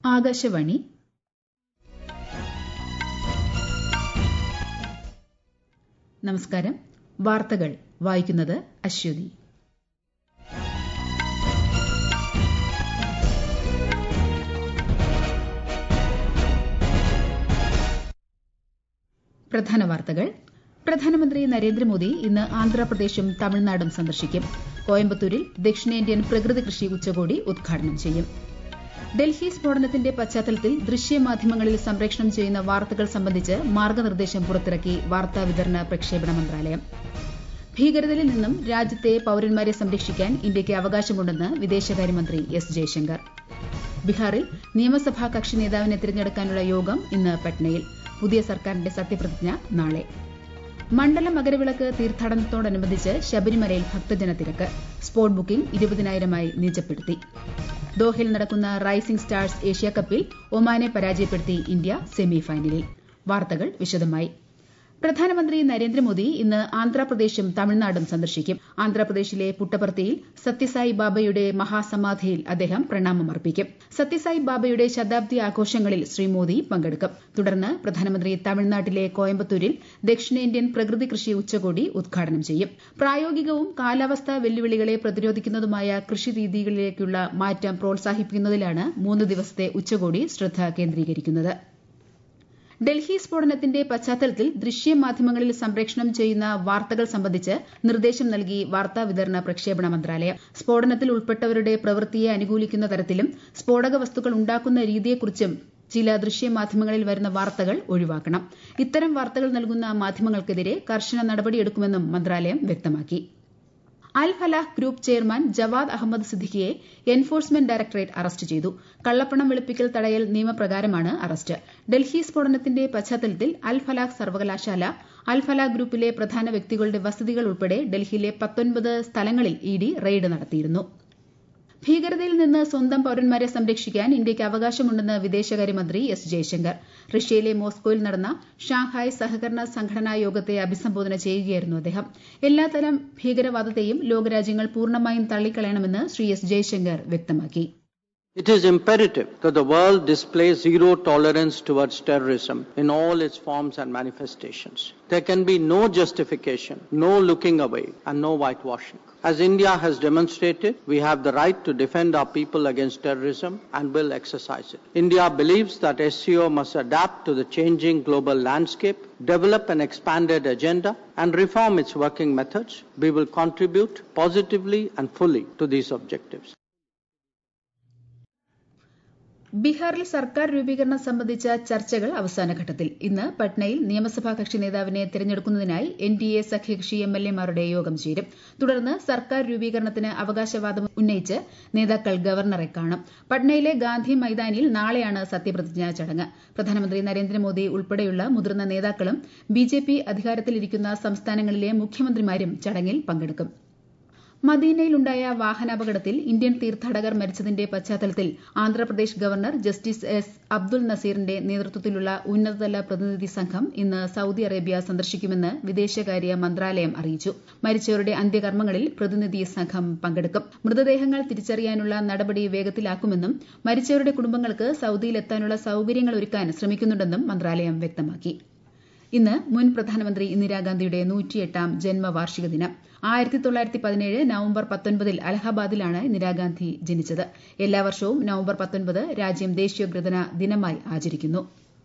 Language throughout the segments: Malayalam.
ആകാശവാണി നമസ്കാരം വാർത്തകൾ വായിക്കുന്നത് അശ്വതി പ്രധാന വാർത്തകൾ പ്രധാനമന്ത്രി നരേന്ദ്രമോദി ഇന്ന് ആന്ധ്രാപ്രദേശും തമിഴ്നാടും സന്ദർശിക്കും കോയമ്പത്തൂരിൽ ദക്ഷിണേന്ത്യൻ പ്രകൃതി കൃഷി ഉച്ചകോടി ഉദ്ഘാടനം ചെയ്യും ഡൽഹി സ്ഫോടനത്തിന്റെ പശ്ചാത്തലത്തിൽ ദൃശ്യമാധ്യമങ്ങളിൽ സംപ്രേഷണം ചെയ്യുന്ന വാർത്തകൾ സംബന്ധിച്ച് മാർഗനിർദ്ദേശം പുറത്തിറക്കി വാർത്താവിതരണ പ്രക്ഷേപണ മന്ത്രാലയം ഭീകരതയിൽ നിന്നും രാജ്യത്തെ പൌരന്മാരെ സംരക്ഷിക്കാൻ ഇന്ത്യയ്ക്ക് അവകാശമുണ്ടെന്ന് വിദേശകാര്യമന്ത്രി എസ് ജയശങ്കർ ബീഹാറിൽ നിയമസഭാ കക്ഷി നേതാവിനെ തിരഞ്ഞെടുക്കാനുള്ള യോഗം ഇന്ന് പട്നയിൽ പുതിയ സർക്കാരിന്റെ സത്യപ്രതിജ്ഞ നാളെ മണ്ഡല മകരവിളക്ക് തീർത്ഥാടനത്തോടനുബന്ധിച്ച് ശബരിമലയിൽ ഭക്തജന തിരക്ക് സ്പോട്ട് ബുക്കിംഗ് ഇരുപതിനായിരമായി നിജപ്പെടുത്തി ദോഹയിൽ നടക്കുന്ന റൈസിംഗ് സ്റ്റാർസ് ഏഷ്യാകപ്പിൽ ഒമാനെ പരാജയപ്പെടുത്തി ഇന്ത്യ സെമി ഫൈനലിൽ വാർത്തകൾ വിശദമായി പ്രധാനമന്ത്രി നരേന്ദ്രമോദി ഇന്ന് ആന്ധ്രാപ്രദേശും തമിഴ്നാടും സന്ദർശിക്കും ആന്ധ്രാപ്രദേശിലെ പുട്ടപർത്തിയിൽ സത്യസായി ബാബയുടെ മഹാസമാധിയിൽ അദ്ദേഹം പ്രണാമമർപ്പിക്കും സത്യസായി ബാബയുടെ ശതാബ്ദി ആഘോഷങ്ങളിൽ ശ്രീ മോദി പങ്കെടുക്കും തുടർന്ന് പ്രധാനമന്ത്രി തമിഴ്നാട്ടിലെ കോയമ്പത്തൂരിൽ ദക്ഷിണേന്ത്യൻ പ്രകൃതി കൃഷി ഉച്ചകോടി ഉദ്ഘാടനം ചെയ്യും പ്രായോഗികവും കാലാവസ്ഥാ വെല്ലുവിളികളെ പ്രതിരോധിക്കുന്നതുമായ കൃഷി രീതികളിലേക്കുള്ള മാറ്റം പ്രോത്സാഹിപ്പിക്കുന്നതിലാണ് മൂന്ന് ദിവസത്തെ ഉച്ചകോടി ശ്രദ്ധ കേന്ദ്രീകരിക്കുന്നത് ഡൽഹി സ്ഫോടനത്തിന്റെ പശ്ചാത്തലത്തിൽ ദൃശ്യമാധ്യമങ്ങളിൽ സംപ്രേഷണം ചെയ്യുന്ന വാർത്തകൾ സംബന്ധിച്ച് നിർദ്ദേശം നൽകി വാർത്താവിതരണ പ്രക്ഷേപണ മന്ത്രാലയം സ്ഫോടനത്തിൽ ഉൾപ്പെട്ടവരുടെ പ്രവൃത്തിയെ അനുകൂലിക്കുന്ന തരത്തിലും സ്ഫോടക വസ്തുക്കൾ ഉണ്ടാക്കുന്ന രീതിയെക്കുറിച്ചും ചില ദൃശ്യമാധ്യമങ്ങളിൽ വരുന്ന വാർത്തകൾ ഒഴിവാക്കണം ഇത്തരം വാർത്തകൾ നൽകുന്ന മാധ്യമങ്ങൾക്കെതിരെ കർശന നടപടിയെടുക്കുമെന്നും മന്ത്രാലയം വ്യക്തമാക്കി അൽ ഫലാഹ് ഗ്രൂപ്പ് ചെയർമാൻ ജവാദ് അഹമ്മദ് സിദ്ദിഖിയെ എൻഫോഴ്സ്മെന്റ് ഡയറക്ടറേറ്റ് അറസ്റ്റ് ചെയ്തു കള്ളപ്പണം വെളുപ്പിക്കൽ തടയൽ നിയമപ്രകാരമാണ് അറസ്റ്റ് ഡൽഹി സ്ഫോടനത്തിന്റെ പശ്ചാത്തലത്തിൽ അൽ ഫലാഹ് സർവകലാശാല അൽ ഫലാഹ് ഗ്രൂപ്പിലെ പ്രധാന വ്യക്തികളുടെ വസതികൾ ഉൾപ്പെടെ ഡൽഹിയിലെ പത്തൊൻപത് സ്ഥലങ്ങളിൽ ഇഡി റെയ്ഡ് നടത്തിയിരുന്നു ഭീകരതയിൽ നിന്ന് സ്വന്തം പൌരന്മാരെ സംരക്ഷിക്കാൻ ഇന്ത്യയ്ക്ക് അവകാശമുണ്ടെന്ന് വിദേശകാര്യമന്ത്രി എസ് ജയശങ്കർ റഷ്യയിലെ മോസ്കോയിൽ നടന്ന ഷാങ്ഹായ് സഹകരണ സംഘടനാ യോഗത്തെ അഭിസംബോധന ചെയ്യുകയായിരുന്നു അദ്ദേഹം എല്ലാത്തരം ഭീകരവാദത്തെയും ലോകരാജ്യങ്ങൾ പൂർണ്ണമായും തള്ളിക്കളയണമെന്ന് ശ്രീ എസ് ജയശങ്കർ വ്യക്തമാക്കി It is imperative that the world display zero tolerance towards terrorism in all its forms and manifestations. There can be no justification, no looking away, and no whitewashing. As India has demonstrated, we have the right to defend our people against terrorism and will exercise it. India believes that SCO must adapt to the changing global landscape, develop an expanded agenda, and reform its working methods. We will contribute positively and fully to these objectives. ബീഹാറിൽ സർക്കാർ രൂപീകരണം സംബന്ധിച്ച ചർച്ചകൾ അവസാനഘട്ടത്തിൽ ഇന്ന് പട്നയിൽ നിയമസഭാ കക്ഷി നേതാവിനെ തെരഞ്ഞെടുക്കുന്നതിനായി എൻ ഡി എ സഖ്യകക്ഷി എം എൽ എമാരുടെ യോഗം ചേരും തുടർന്ന് സർക്കാർ രൂപീകരണത്തിന് അവകാശവാദം ഉന്നയിച്ച് നേതാക്കൾ ഗവർണറെ കാണും പട്നയിലെ ഗാന്ധി മൈതാനിയിൽ നാളെയാണ് സത്യപ്രതിജ്ഞാ ചടങ്ങ് പ്രധാനമന്ത്രി നരേന്ദ്രമോദി ഉൾപ്പെടെയുള്ള മുതിർന്ന നേതാക്കളും ബിജെപി അധികാരത്തിലിരിക്കുന്ന സംസ്ഥാനങ്ങളിലെ മുഖ്യമന്ത്രിമാരും ചടങ്ങിൽ പങ്കെടുക്കും മദീനയിലുണ്ടായ വാഹനാപകടത്തിൽ ഇന്ത്യൻ തീർത്ഥാടകർ മരിച്ചതിന്റെ പശ്ചാത്തലത്തിൽ Andhra Pradesh governor justice S Abdul നസീറിന്റെ നേതൃത്വത്തിലുള്ള ഉന്നതതല പ്രതിനിധി സംഘം ഇന്ന് സൌദി അറേബ്യ സന്ദർശിക്കുമെന്ന് വിദേശകാര്യ മന്ത്രാലയം അറിയിച്ചു മരിച്ചവരുടെ അന്ത്യകർമ്മങ്ങളിൽ പ്രതിനിധി സംഘം പങ്കെടുക്കും മൃതദേഹങ്ങൾ തിരിച്ചറിയാനുള്ള നടപടി വേഗത്തിലാക്കുമെന്നും മരിച്ചവരുടെ കുടുംബങ്ങൾക്ക് സൌദിയിലെത്താനുള്ള സൌകര്യങ്ങൾ ഒരുക്കാൻ ശ്രമിക്കുന്നുണ്ടെന്നും മന്ത്രാലയം വ്യക്തമാക്കി ഇന്ന് മുൻ പ്രധാനമന്ത്രി ഇന്ദിരാഗാന്ധിയുടെ നൂറ്റിയെട്ടാം ജന്മവാർഷിക ദിനം ആയിരത്തി തൊള്ളായിരത്തി പതിനേഴ് നവംബർ പത്തൊൻപതിൽ അലഹബാദിലാണ് ഇന്ദിരാഗാന്ധി ജനിച്ചത് എല്ലാ വർഷവും നവംബർ പത്തൊൻപത് രാജ്യം ദേശീയോദ്ഗ്രഥന ദിനമായി ആചരിക്കുന്നു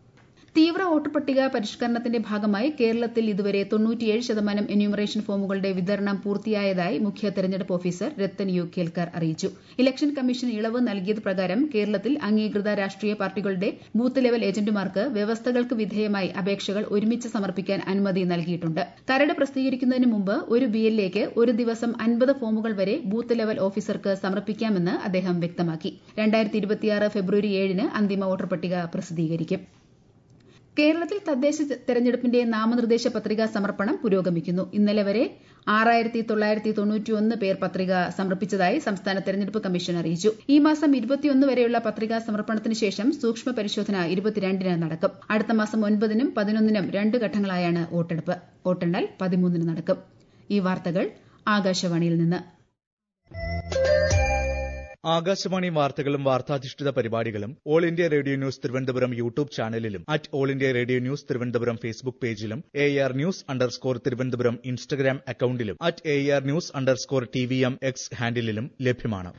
തീവ്ര വോട്ടർപട്ടിക പരിഷ്കരണത്തിന്റെ ഭാഗമായി കേരളത്തിൽ ഇതുവരെ തൊണ്ണൂറ്റിയേഴ് ശതമാനം എന്യൂമറേഷൻ ഫോമുകളുടെ വിതരണം പൂർത്തിയായതായി മുഖ്യ തെരഞ്ഞെടുപ്പ് ഓഫീസർ രത്തൻ യു കേൽക്കർ അറിയിച്ചു ഇലക്ഷൻ കമ്മീഷൻ ഇളവ് നൽകിയത് പ്രകാരം കേരളത്തിൽ അംഗീകൃത രാഷ്ട്രീയ പാർട്ടികളുടെ ബൂത്ത് ലെവൽ ഏജന്റുമാർക്ക് വ്യവസ്ഥകൾക്ക് വിധേയമായി അപേക്ഷകൾ ഒരുമിച്ച് സമർപ്പിക്കാൻ അനുമതി നൽകിയിട്ടുണ്ട് കരട് പ്രസിദ്ധീകരിക്കുന്നതിന് മുമ്പ് ഒരു ബിഎല്ലേക്ക് ഒരു ദിവസം അൻപത് ഫോമുകൾ വരെ ബൂത്ത് ലെവൽ ഓഫീസർക്ക് സമർപ്പിക്കാമെന്ന് അദ്ദേഹം വ്യക്തമാക്കി ഫെബ്രുവരി ഏഴിന് അന്തിമ വോട്ടർ പട്ടിക പ്രസിദ്ധീകരിക്കും കേരളത്തിൽ തദ്ദേശ തെരഞ്ഞെടുപ്പിന്റെ നാമനിർദ്ദേശ പത്രികാ സമർപ്പണം പുരോഗമിക്കുന്നു ഇന്നലെ വരെ ആറായിരത്തി തൊള്ളായിരത്തി തൊണ്ണൂറ്റിയൊന്ന് പേർ പത്രിക സമർപ്പിച്ചതായി സംസ്ഥാന തെരഞ്ഞെടുപ്പ് കമ്മീഷൻ അറിയിച്ചു ഈ മാസം ഇരുപത്തിയൊന്ന് വരെയുള്ള പത്രികാ സമർപ്പണത്തിന് ശേഷം സൂക്ഷ്മ പരിശോധന ഇരുപത്തിരണ്ടിന് നടക്കും അടുത്ത മാസം ഒൻപതിനും പതിനൊന്നിനും രണ്ട് ഘട്ടങ്ങളായാണ് വോട്ടെടുപ്പ് വോട്ടെണ്ണൽ പതിമൂന്നിന് നടക്കും ഈ വാർത്തകൾ ആകാശവാണിയിൽ നിന്ന് ആകാശവാണി വാർത്തകളും വാർത്താധിഷ്ഠിത പരിപാടികളും All India Radio News Thiruvananthapuram YouTube ചാനലിലും at All India Radio News Thiruvananthapuram Facebook പേജിലും A R news underscore Thiruvananthapuram Instagram അക്കൌണ്ടിലും at A R news underscore T V M X ഹാൻഡിലും ലഭ്യമാണ്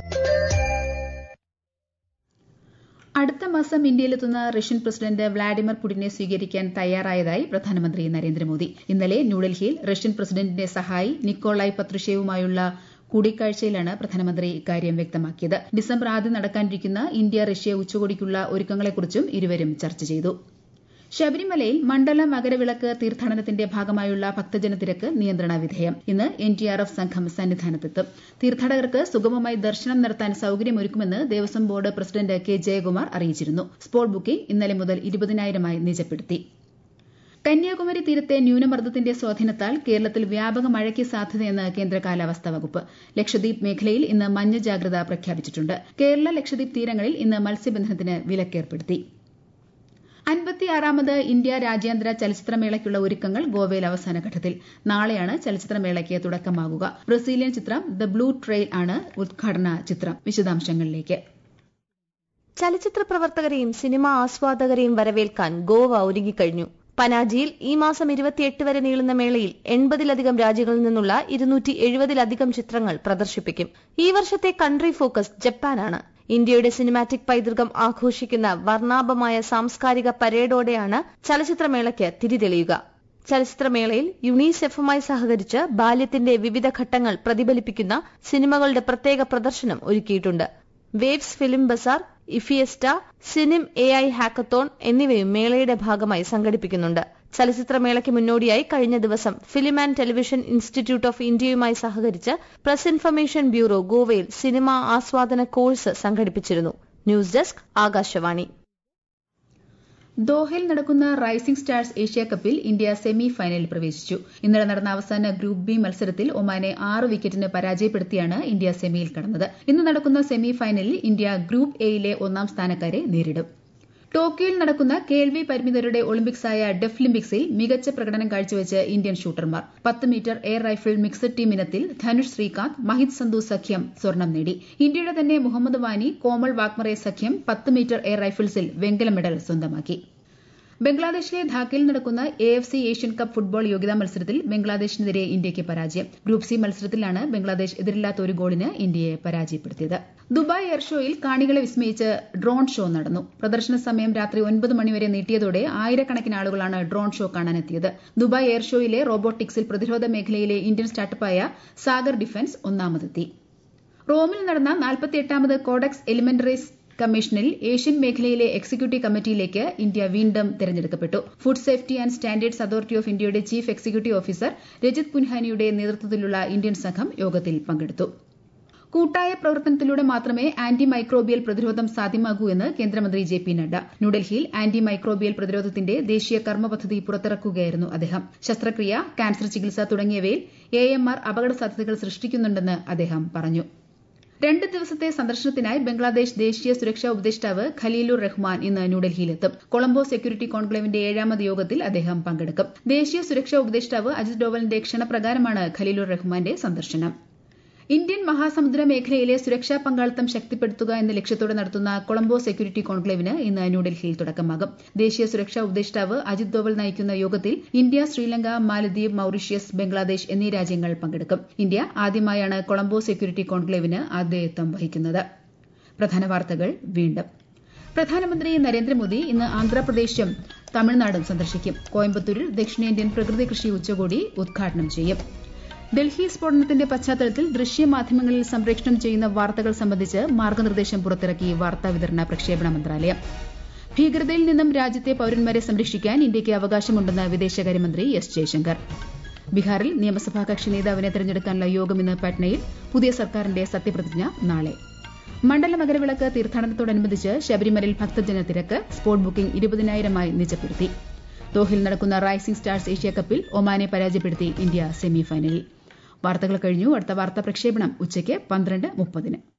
അടുത്ത മാസം ഇന്ത്യയിലെത്തുന്ന റഷ്യൻ പ്രസിഡന്റ് വ്ളാഡിമിർ പുടിനെ സ്വീകരിക്കാൻ തയ്യാറായതായി പ്രധാനമന്ത്രി നരേന്ദ്രമോദി ഇന്നലെ ന്യൂഡൽഹിയിൽ റഷ്യൻ പ്രസിഡന്റിന്റെ സഹായി നിക്കോളായ് പത്രുഷേവുമായുള്ള കൂടിക്കാഴ്ചയിലാണ് പ്രധാനമന്ത്രി ഇക്കാര്യം വ്യക്തമാക്കിയത് ഡിസംബർ ആദ്യം നടക്കാനിരിക്കുന്ന ഇന്ത്യ റഷ്യ ഉച്ചകോടിക്കുള്ള ഒരുക്കങ്ങളെക്കുറിച്ചും ഇരുവരും ചർച്ച ചെയ്തു ശബരിമലയിൽ മണ്ഡല മകരവിളക്ക് തീർത്ഥാടനത്തിന്റെ ഭാഗമായുള്ള ഭക്തജന തിരക്ക് നിയന്ത്രണ വിധേയം ഇന്ന് എൻഡിആർഎഫ് സംഘം സന്നിധാനത്തെത്തും തീർത്ഥാടകർക്ക് സുഗമമായി ദർശനം നടത്താൻ സൌകര്യമൊരുക്കുമെന്ന് Devaswom board president K Jayakumar അറിയിച്ചിരുന്നു സ്പോട്ട് ബുക്കിംഗ് ഇന്നലെ മുതൽ ഇരുപതിനായിരമായി നിജപ്പെടുത്തി കന്യാകുമാരി തീരത്തെ ന്യൂനമർദ്ദത്തിന്റെ സ്വാധീനത്താൽ കേരളത്തിൽ വ്യാപക മഴയ്ക്ക് സാധ്യതയെന്ന് കേന്ദ്ര കാലാവസ്ഥാ വകുപ്പ് ലക്ഷദ്വീപ് മേഖലയിൽ ഇന്ന് മഞ്ഞ ജാഗ്രത പ്രഖ്യാപിച്ചിട്ടുണ്ട് കേരള ലക്ഷദ്വീപ് തീരങ്ങളിൽ ഇന്ന് മത്സ്യബന്ധനത്തിന് വിലക്കേർപ്പെടുത്തി അൻപത്തിയാറാമത് ഇന്ത്യ രാജ്യാന്തര ചലച്ചിത്രമേളയ്ക്കുള്ള ഒരുക്കങ്ങൾ ഗോവയിൽ അവസാന ഘട്ടത്തിൽ നാളെയാണ് ചലച്ചിത്രമേളയ്ക്ക് തുടക്കമാകുക ബ്രസീലിയൻ ചിത്രം ദ ബ്ലൂ ട്രെയിൽ ആണ് ഉദ്ഘാടന ചിത്രം വിശദാംശങ്ങളിലേക്ക് ചലച്ചിത്ര പ്രവർത്തകരെയും സിനിമാ ആസ്വാദകരെയും വരവേൽക്കാൻ ഗോവ ഒരുങ്ങിക്കഴിഞ്ഞു പനാജിയിൽ ഈ മാസം ഇരുപത്തിയെട്ട് വരെ നീളുന്ന മേളയിൽ എൺപതിലധികം രാജ്യങ്ങളിൽ നിന്നുള്ള ഇരുന്നൂറ്റി എഴുപതിലധികം ചിത്രങ്ങൾ പ്രദർശിപ്പിക്കും ഈ വർഷത്തെ കൺട്രി ഫോക്കസ് ജപ്പാനാണ് ഇന്ത്യയുടെ സിനിമാറ്റിക് പൈതൃകം ആഘോഷിക്കുന്ന വർണ്ണാഭമായ സാംസ്കാരിക പരേഡോടെയാണ് ചലച്ചിത്രമേളയ്ക്ക് തിരിതെളിയുക ചലച്ചിത്രമേളയിൽ യുണിസെഫുമായി സഹകരിച്ച് ബാല്യത്തിന്റെ വിവിധ ഘട്ടങ്ങൾ പ്രതിഫലിപ്പിക്കുന്ന സിനിമകളുടെ പ്രത്യേക പ്രദർശനം ഒരുക്കിയിട്ടുണ്ട് വേവ്സ് Film Bazaar IFFIesta CinemAI hackathon എന്നിവയും മേളയുടെ ഭാഗമായി സംഘടിപ്പിക്കുന്നുണ്ട് ചലച്ചിത്രമേളയ്ക്ക് മുന്നോടിയായി കഴിഞ്ഞ ദിവസം Film and Television Institute of ഇന്ത്യയുമായി സഹകരിച്ച് പ്രസ് ഇൻഫർമേഷൻ ബ്യൂറോ ഗോവയിൽ സിനിമാ ആസ്വാദന കോഴ്സ് സംഘടിപ്പിച്ചിരുന്നു ന്യൂസ് ഡെസ്ക് ആകാശവാണി ദോഹയിൽ നടക്കുന്ന റൈസിംഗ് സ്റ്റാർസ് ഏഷ്യ കപ്പിൽ ഇന്ത്യ സെമി ഫൈനലിൽ പ്രവേശിച്ചു ഇന്നലെ നടന്ന അവസാന ഗ്രൂപ്പ് ബി മത്സരത്തിൽ ഒമാനെ ആറ് വിക്കറ്റിന് പരാജയപ്പെടുത്തിയാണ് ഇന്ത്യ സെമിയിൽ കടന്നത് ഇന്ന് നടക്കുന്ന സെമി ഫൈനലിൽ ഇന്ത്യ ഗ്രൂപ്പ് എയിലെ ഒന്നാം സ്ഥാനക്കാരെ നേരിടും ടോക്കിയോയിൽ നടക്കുന്ന കേൾവി പരിമിതരുടെ ഒളിമ്പിക്സായ ഡെഫ്ലിമ്പിക്സിൽ മികച്ച പ്രകടനം കാഴ്ചവെച്ച് ഇന്ത്യൻ ഷൂട്ടർമാർ പത്ത് metre air rifle mixed team ഇനത്തിൽ ധനുഷ് ശ്രീകാന്ത് മഹിത് സന്ധു സഖ്യം സ്വർണം നേടി ഇന്ത്യയുടെ തന്നെ മുഹമ്മദ് വാനി കോമൾ വാക്മറെ സഖ്യം പത്ത് മീറ്റർ എയർ റൈഫിൾസിൽ വെങ്കല മെഡൽ സ്വന്തമാക്കി ബംഗ്ലാദേശിലെ ധാക്കയിൽ നടക്കുന്ന A F C Asian cup football യോഗ്യതാ മത്സരത്തിൽ ബംഗ്ലാദേശിനെതിരെ ഇന്ത്യയ്ക്ക് പരാജയം ഗ്രൂപ്പ് സി മത്സരത്തിലാണ് ബംഗ്ലാദേശ് എതിരില്ലാത്ത ഒരു ഗോളിന് ഇന്ത്യയെ പരാജയപ്പെടുത്തിയത് ദുബായ് എയർ ഷോയിൽ കാണികളെ വിസ്മയിച്ച് ഡ്രോൺ ഷോ നടന്നു പ്രദർശന സമയം രാത്രി ഒൻപത് മണിവരെ നീട്ടിയതോടെ ആയിരക്കണക്കിന് ആളുകളാണ് ഡ്രോൺ ഷോ കാണാനെത്തിയത് ദുബായ് എയർ ഷോയിലെ റോബോട്ടിക്സിൽ പ്രതിരോധ മേഖലയിലെ ഇന്ത്യൻ സ്റ്റാർട്ടപ്പായ സാഗർ ഡിഫൻസ് ഒന്നാമതെത്തി റോമിൽ നടന്ന നാൽപ്പത്തിയെട്ടാമത് കോഡക്സ് എലിമെന്ററീസ് കമ്മീഷനിൽ ഏഷ്യൻ മേഖലയിലെ എക്സിക്യൂട്ടീവ് കമ്മിറ്റിയിലേക്ക് ഇന്ത്യ വീണ്ടും തെരഞ്ഞെടുക്കപ്പെട്ടു Food Safety and Standards Authority of ഇന്ത്യയുടെ ചീഫ് എക്സിക്യൂട്ടീവ് ഓഫീസർ രജിത് പുൻഹാനിയുടെ നേതൃത്വത്തിലുള്ള ഇന്ത്യൻ സംഘം യോഗത്തിൽ പങ്കെടുത്തു കൂട്ടായ പ്രവർത്തനത്തിലൂടെ മാത്രമേ ആന്റി മൈക്രോബിയൽ പ്രതിരോധം സാധ്യമാകൂ എന്ന് കേന്ദ്രമന്ത്രി ജെ പി നഡ്ഡ ന്യൂഡൽഹിയിൽ ആന്റി മൈക്രോബിയൽ പ്രതിരോധത്തിന്റെ ദേശീയ കർമ്മ പദ്ധതി പുറത്തിറക്കുകയായിരുന്നു അദ്ദേഹം ശസ്ത്രക്രിയ ക്യാൻസർ ചികിത്സ തുടങ്ങിയവയിൽ എ എം ആർ അപകട സാധ്യതകൾ സൃഷ്ടിക്കുന്നുണ്ടെന്ന് അദ്ദേഹം പറഞ്ഞു രണ്ട് ദിവസത്തെ സന്ദർശനത്തിനായി ബംഗ്ലാദേശ് ദേശീയ സുരക്ഷാ ഉപദേഷ്ടാവ് ഖലീലുർ റഹ്മാൻ ഇന്ന് ന്യൂഡൽഹിയിലെത്തും കൊളംബോ സെക്യൂരിറ്റി കോൺക്ലേവിന്റെ ഏഴാമത് യോഗത്തിൽ അദ്ദേഹം പങ്കെടുക്കും ദേശീയ സുരക്ഷാ ഉപദേഷ്ടാവ് അജിത് ഡോവലിന്റെ ക്ഷണപ്രകാരമാണ് ഖലീലുർ റഹ്മാന്റെ സന്ദർശനം ഇന്ത്യൻ മഹാസമുദ്ര മേഖലയിലെ സുരക്ഷാ പങ്കാളിത്തം ശക്തിപ്പെടുത്തുക എന്ന ലക്ഷ്യത്തോടെ നടത്തുന്ന കൊളംബോ സെക്യൂരിറ്റി കോൺക്ലേവിന് ഇന്ന് ന്യൂഡൽഹിയിൽ തുടക്കമാകും ദേശീയ സുരക്ഷാ ഉപദേഷ്ടാവ് അജിത് ദോവൽ നയിക്കുന്ന യോഗത്തിൽ ഇന്ത്യ ശ്രീലങ്ക മാലദ്വീപ് മൌറീഷ്യസ് ബംഗ്ലാദേശ് എന്നീ രാജ്യങ്ങൾ പങ്കെടുക്കും ഇന്ത്യ ആദ്യമായാണ് കൊളംബോ സെക്യൂരിറ്റി കോൺക്ലേവിന് ആതിഥേയത്വം വഹിക്കുന്നത് പ്രധാന വാർത്തകൾ വീണ്ടും പ്രധാനമന്ത്രി നരേന്ദ്രമോദി ഇന്ന് ആന്ധ്രാപ്രദേശും തമിഴ്നാടും സന്ദർശിക്കും കോയമ്പത്തൂരിൽ ദക്ഷിണേന്ത്യൻ പ്രകൃതി കൃഷി ഉച്ചകോടി ഉദ്ഘാടനം ചെയ്യും ഡൽഹി സ്ഫോടനത്തിന്റെ പശ്ചാത്തലത്തിൽ ദൃശ്യമാധ്യമങ്ങളിൽ സംപ്രേഷണം ചെയ്യുന്ന വാർത്തകൾ സംബന്ധിച്ച് മാർഗനിർദ്ദേശം പുറത്തിറക്കി വാർത്താവിതരണ പ്രക്ഷേപണ മന്ത്രാലയം ഭീകരതയിൽ നിന്നും രാജ്യത്തെ പൌരന്മാരെ സംരക്ഷിക്കാൻ ഇന്ത്യയ്ക്ക് അവകാശമുണ്ടെന്ന് വിദേശകാര്യമന്ത്രി എസ് ജയശങ്കർ ബീഹാറിൽ നിയമസഭാ കക്ഷി നേതാവിനെ തെരഞ്ഞെടുക്കാനുള്ള യോഗം ഇന്ന് പാറ്റ്നയിൽ പുതിയ സർക്കാരിന്റെ സത്യപ്രതിജ്ഞ നാളെ മണ്ഡല മകരവിളക്ക് തീർത്ഥാടനത്തോടനുബന്ധിച്ച് ശബരിമലയിൽ ഭക്തജന തിരക്ക് സ്പോട്ട് ബുക്കിംഗ് ഇരുപതിനായിരമായി നിജപ്പെടുത്തി ദോഹിൽ നടക്കുന്ന റൈസിംഗ് സ്റ്റാർസ് ഏഷ്യ കപ്പിൽ ഒമാനെ പരാജയപ്പെടുത്തി ഇന്ത്യ സെമി ഫൈനലിൽ വാർത്തകൾ കഴിഞ്ഞു അടുത്ത വാർത്താ പ്രക്ഷേപണം ഉച്ചയ്ക്ക് പന്ത്രണ്ട് മുപ്പതിന്